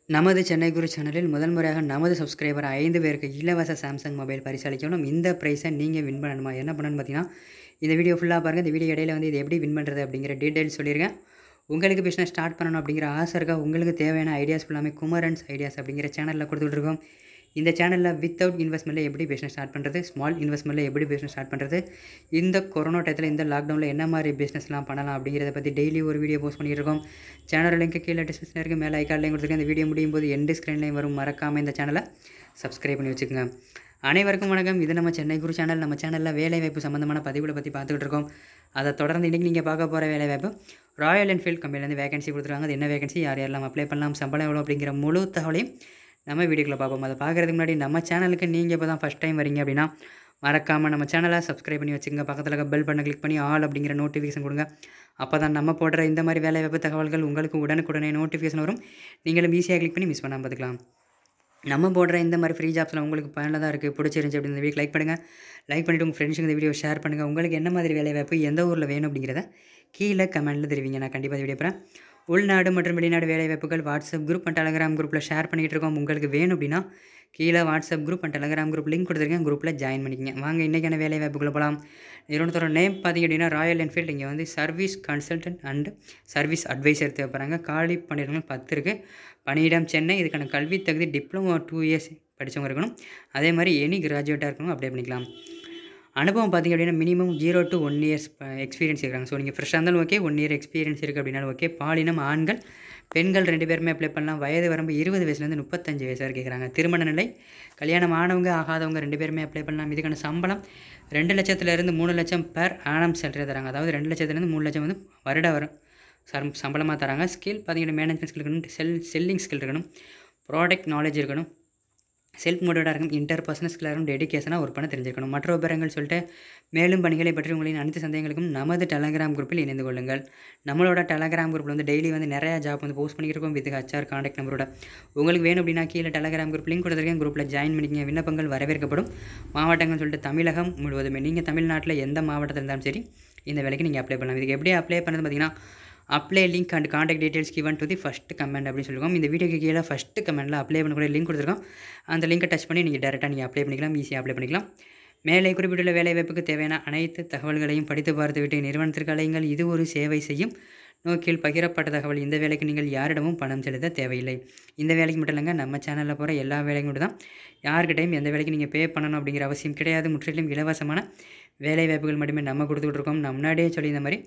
நமது சென்னை குரு சேனலில் முதல் முறையாக நமது சப்ஸ்கிரைபர் ஐந்து பேருக்கு இலவச சாம்சங் மொபைல் பரிசளிக்கணும் இந்த ப்ரைஸை நீங்கள் வின் பண்ணணுமா என்ன பண்ணணும்னு பார்த்தீங்கன்னா இந்த வீடியோ ஃபுல்லாக பாருங்கள் இந்த வீடியோ இடையில வந்து இது எப்படி வின் பண்ணுறது அப்படிங்கிற டீட்டெயில்ஸ் சொல்லியிருக்கேன் உங்களுக்கு பிஸ்னஸ் ஸ்டார்ட் பண்ணணும் அப்படிங்கிற ஆசை இருக்கா உங்களுக்கு தேவையான ஐடியாஸ் ஃபுல்லாமே குமரன்ஸ் ஐடியாஸ் அப்படிங்கிற சேனலில் கொடுத்துட்ருக்கோம் இந்த சேனலில் வித்தவுட் இன்வெஸ்ட்மெண்ட்டில் எப்படி பிஸ்னஸ் ஸ்டார்ட் பண்ணுறது ஸ்மால் இன்வெஸ்ட்மெண்ட்டில் எப்படி பிஸ்னஸ் ஸ்டார்ட் பண்ணுறது இந்த கொரோனா டயத்தில் இந்த லாக்டவுனில் என்ன மாதிரி பிஸ்னஸ்லாம் பண்ணலாம் அப்படிங்கிறத பற்றி டெய்லி ஒரு வீடியோ போஸ்ட் பண்ணிட்டு இருக்கோம் சேனல் லிங்க் கீழே டிஸ்கிரிப்ஷன் இருக்குது மேலே ஐக்கார்லையும் கொடுத்துருக்கேன் இந்த வீடியோ முடியும் போது எண்டு ஸ்க்ரீன்லையும் வரும் மறக்காமல் இந்த சேனலை சப்ஸ்கிரைப் பண்ணி வச்சுக்கோங்க அனைவருக்கும் வணக்கம் இது நம்ம சென்னை குரு சேனல் நம்ம சேனலில் வேலைவாய்ப்பு சம்மந்தமான பதிவுகளை பற்றி பார்த்துக்கிட்டு இருக்கோம் அதை தொடர்ந்து இன்றைக்கி நீங்கள் பார்க்க போகிற வேலைவாய்ப்பு ராயல் என்ஃபீல்ட் கம்பெனிலேருந்து வேகன்சி கொடுத்துருக்காங்க அது என்ன வேகன்சி யார் யாரெல்லாம் அப்ளை பண்ணலாம் சம்பளம் எவ்வளோ அப்படிங்கிற முழு தகவலையும் நம்ம வீடியோக்குள்ள பார்ப்போம் அதை பார்க்குறதுக்கு முன்னாடி நம்ம சேனலுக்கு நீங்கள் இப்போ தான் ஃபஸ்ட் டைம் வரீங்க அப்படின்னா மறக்காமல் நம்ம சேனலை சப்ஸ்கிரைப் பண்ணி வச்சுங்க பக்கத்தில் இருக்க பெல் பண்ண கிளிக் பண்ணி ஆல் அப்படிங்கிற நோட்டிஃபிகேஷன் கொடுங்க அப்போ தான் நம்ம போடுற இந்த மாதிரி வேலைவாய்ப்பு தகவல்கள் உங்களுக்கு உடனுக்குடனே நோட்டிஃபிகேஷன் வரும் நீங்களும் ஈஸியாக கிளிக் பண்ணி மிஸ் பண்ணாமல் பார்த்துக்கலாம் நம்ம போடுற இந்த மாதிரி ஃப்ரீ ஜாப்ஸில் உங்களுக்கு பயனுள்ளதாக இருக்குது பிடிச்சிருந்துச்சி அப்படின்னு இந்த வீடியோ லைக் பண்ணுங்கள் லைக் பண்ணிவிட்டு உங்கள் ஃப்ரெண்ட்ஸுக்கு இந்த வீடியோ ஷேர் பண்ணுங்கள் உங்களுக்கு என்ன மாதிரி வேலைவாய்ப்பு எந்த ஊரில் வேணும் அப்படிங்கிறத கீழே கமெண்ட்டில் தெரிவிங்க நான் கண்டிப்பாக வீடியோ போகிறேன் உள்நாடு மற்றும் வெளிநாடு வேலைவாய்ப்புகள் வாட்ஸ்அப் குரூப் அண்ட் டெலகிராம் குரூப்பில் ஷேர் பண்ணிகிட்டு இருக்கோம் உங்களுக்கு வேணும் அப்படின்னா கீழே WhatsApp group and Telegram group link கொடுத்துருக்கேன் குரூப்பில் ஜாயின் பண்ணிக்கங்க வாங்க இன்றைக்கான வேலை வாய்ப்புகளை போகலாம் நிறுவனத்தோட நேம் பார்த்திங்க அப்படின்னா ராயல் என்ஃபீல்ட் இங்கே வந்து service consultant and service advisor தேவைப்படுறாங்க காலி பணியிடங்கள் பத்து இருக்குது பணியிடம் சென்னை இதுக்கான கல்வி தகுதி டிப்ளமோ டூ இயர்ஸ் படித்தவங்க இருக்கணும் அதே மாதிரி எனி கிராஜுவேட்டாக இருக்கணும் அப்ளை பண்ணிக்கலாம் அனுபவம் பார்த்திங்க அப்படின்னா minimum zero to one years experience இருக்காங்க ஸோ நீங்கள் ஃப்ரெஷ்ஷாக இருந்தாலும் ஓகே ஒன் இயர் எக்ஸ்பீரியன்ஸ் இருக்குது அப்படின்னாலும் ஓகே பாலினம் ஆண்கள் பெண்கள் ரெண்டு பேருமே அப்ளை பண்ணலாம் வயது வரம்பு இருபது வயசுலேருந்து முப்பத்தஞ்சு வயசு வரை கேட்குறாங்க திருமண நிலை கல்யாணம் ஆனவங்க ஆகாதவங்க ரெண்டு பேருமே அப்ளை பண்ணலாம் இதுக்கான சம்பளம் ரெண்டு லட்சத்துலேருந்து மூணு லட்சம் பெர் ஆனம் சேலரி தராங்க அதாவது ரெண்டு லட்சத்துலேருந்து மூணு லட்சம் வந்து வருட வரும் சம் சம்பளமாக தராங்க ஸ்கில் பார்த்தீங்கன்னா மேனேஜ்மெண்ட் ஸ்கில் இருக்கணும் செல் செல்லிங் ஸ்கில் இருக்கணும் ப்ராடக்ட் நாலேஜ் இருக்கணும் செல்ஃப் மோட்டிவேட்டாக இருக்கணும் இன்டர் பர்சனல் ஸ்கில்லாக இருக்கணும் டெடிக்கேஷனாக ஒர்க் பண்ண தெரிஞ்சிருக்கணும் மற்ற விவரங்கள் சொல்லிட்டு மேலும் பணிகளை பற்றி உங்களின் அனைத்து சந்தேகங்களுக்கும் நமது டெலகிராம் குரூப்பில் இணைந்து கொள்ளுங்கள் நம்மளோட டெலகிராம் குரூப்பில் வந்து டெய்லி வந்து நிறையா ஜாப் வந்து போஸ்ட் பண்ணியிருக்கோம் வித் ஹச்ஆர் காண்டாக்ட் நம்பரோட உங்களுக்கு வேணும் அப்படின்னா கீழே டெலகிராம் குரூப் லிங்க் கொடுத்துருக்கேன் குரூப்பில் ஜாயின் பண்ணிக்கங்க விண்ணப்பங்கள் வரவேற்கப்படும் மாவட்டங்கள் சொல்லிட்டு தமிழகம் முழுவதுமே நீங்கள் தமிழ்நாட்டில் எந்த மாவட்டத்தில் இருந்தாலும் சரி இந்த வேலைக்கு நீங்கள் அப்ளை பண்ணலாம் இதுக்கு எப்படி அப்ளை பண்ணது பார்த்தீங்கன்னா apply link and contact details given to the first comment அப்படின்னு சொல்லுவோம் இந்த வீடியோக்கு கீழே ஃபஸ்ட்டு கமெண்ட்டில் அப்ளை பண்ணக்கூடிய லிங்க் கொடுத்துருக்கோம் அந்த லிங்கை டச் பண்ணி நீங்கள் டேரெக்டாக நீங்கள் அப்ளை பண்ணிக்கலாம் ஈஸியாக அப்ளை பண்ணிக்கலாம் மேலே குறிப்பிட்டுள்ள வேலைவாய்ப்புக்கு தேவையான அனைத்து தகவல்களையும் படித்து பார்த்துவிட்டு நிறுவனத்திற்கு அலையுங்கள் இது ஒரு சேவை செய்யும் நோக்கில் பகிரப்பட்ட தகவல் இந்த வேலைக்கு நீங்கள் யாரிடமும் பணம் செலுத்த தேவையில்லை இந்த வேலைக்கு மட்டும் இல்லைங்க நம்ம சேனலில் போகிற எல்லா வேலைக்கும் மட்டும் தான் யார்கிட்டையும் எந்த வேலைக்கு நீங்கள் பே பண்ணணும் அப்படிங்கிற அவசியம் கிடையாது முற்றிலும் இலவசமான வேலை வாய்ப்புகள் மட்டுமே நம்ம கொடுத்துக்கிட்டு இருக்கோம் நம்ம முன்னாடியே சொல்லி இந்த மாதிரி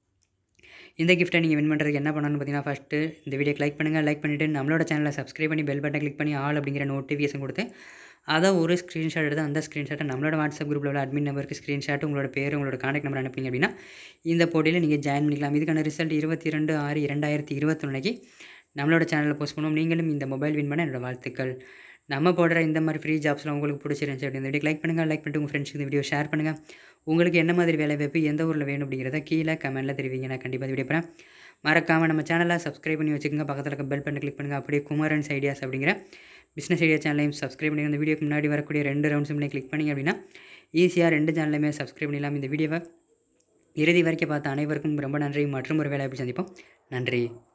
இந்த கிஃப்ட்டை நீங்கள் வின் பண்ணுறதுக்கு என்ன பண்ணணும்னு பார்த்தீங்கன்னா ஃபஸ்ட்டு இந்த வீடியோக்கு லைக் பண்ணுங்கள் லைக் பண்ணிவிட்டு நம்மளோட சேனலை சப்ஸ்கிரைப் பண்ணி பெல் பட்டன் கிளிக் பண்ணி ஆல் அப்படிங்கிற நோட்டிஃபிகேஷன் கொடுத்து அதை ஒரு ஸ்க்ரீன்ஷாட் எடுத்து அந்த ஸ்க்ரீன்ஷாட்டை நம்மளோட வாட்ஸ்அப் குரூப்பில் உள்ள அட்மின் நம்பருக்கு ஸ்க்ரீன்ஷாட் உங்களோட பேர் உங்களோட காண்டாக்ட் நம்பர் அனுப்பிங்க அப்படின்னா இந்த போட்டியில் நீங்கள் ஜாயின் பண்ணிக்கலாம் இதுக்கான ரிசல்ட் இருபத்தி ரெண்டு ஆறு இரண்டாயிரத்தி இருபத்தொன்னைக்கு நம்மளோட சேனலில் போஸ்ட் பண்ணுவோம் நீங்களும் இந்த மொபைல் வின் பண்ண என்னோடய வாழ்த்துக்கள் நம்ம போடுற இந்த மாதிரி ஃப்ரீ ஜாப்ஸ்லாம் உங்களுக்கு பிடிச்சிருந்துச்சி அப்படி இந்த வீடியோ லைக் பண்ணுங்கள் லைக் பண்ணிட்டு உங்கள் ஃப்ரெண்ட்ஸுக்கு இந்த வீடியோ ஷேர் பண்ணுங்கள் உங்களுக்கு என்ன மாதிரி வேலை வாய்ப்பு எந்த ஊரில் வேணும் அப்படிங்கிறத கீழே கமெண்ட்டில் தெரிவிங்க நான் கண்டிப்பாக வீடியோ போகிறேன் மறக்காமல் நம்ம சேனலை சப்ஸ்கிரைப் பண்ணி வச்சுக்கோங்க பக்கத்தில் இருக்க பெல் பண்ணி கிளிக் பண்ணுங்கள் அப்படியே குமாரன்ஸ் ஐடியாஸ் அப்படிங்கிற பிஸ்னஸ் ஐடியா சேனலையும் சப்ஸ்கிரைப் பண்ணி இந்த வீடியோக்கு முன்னாடி வரக்கூடிய ரெண்டு ரவுண்ட்ஸும் கிளிக் பண்ணிங்க அப்படின்னா ஈஸியாக ரெண்டு சேனலையுமே சப்ஸ்கிரைப் பண்ணிடலாம் இந்த வீடியோவை இறுதி வரைக்கும் பார்த்த அனைவருக்கும் ரொம்ப நன்றி மற்றும் ஒரு வேலை சந்திப்போம் நன்றி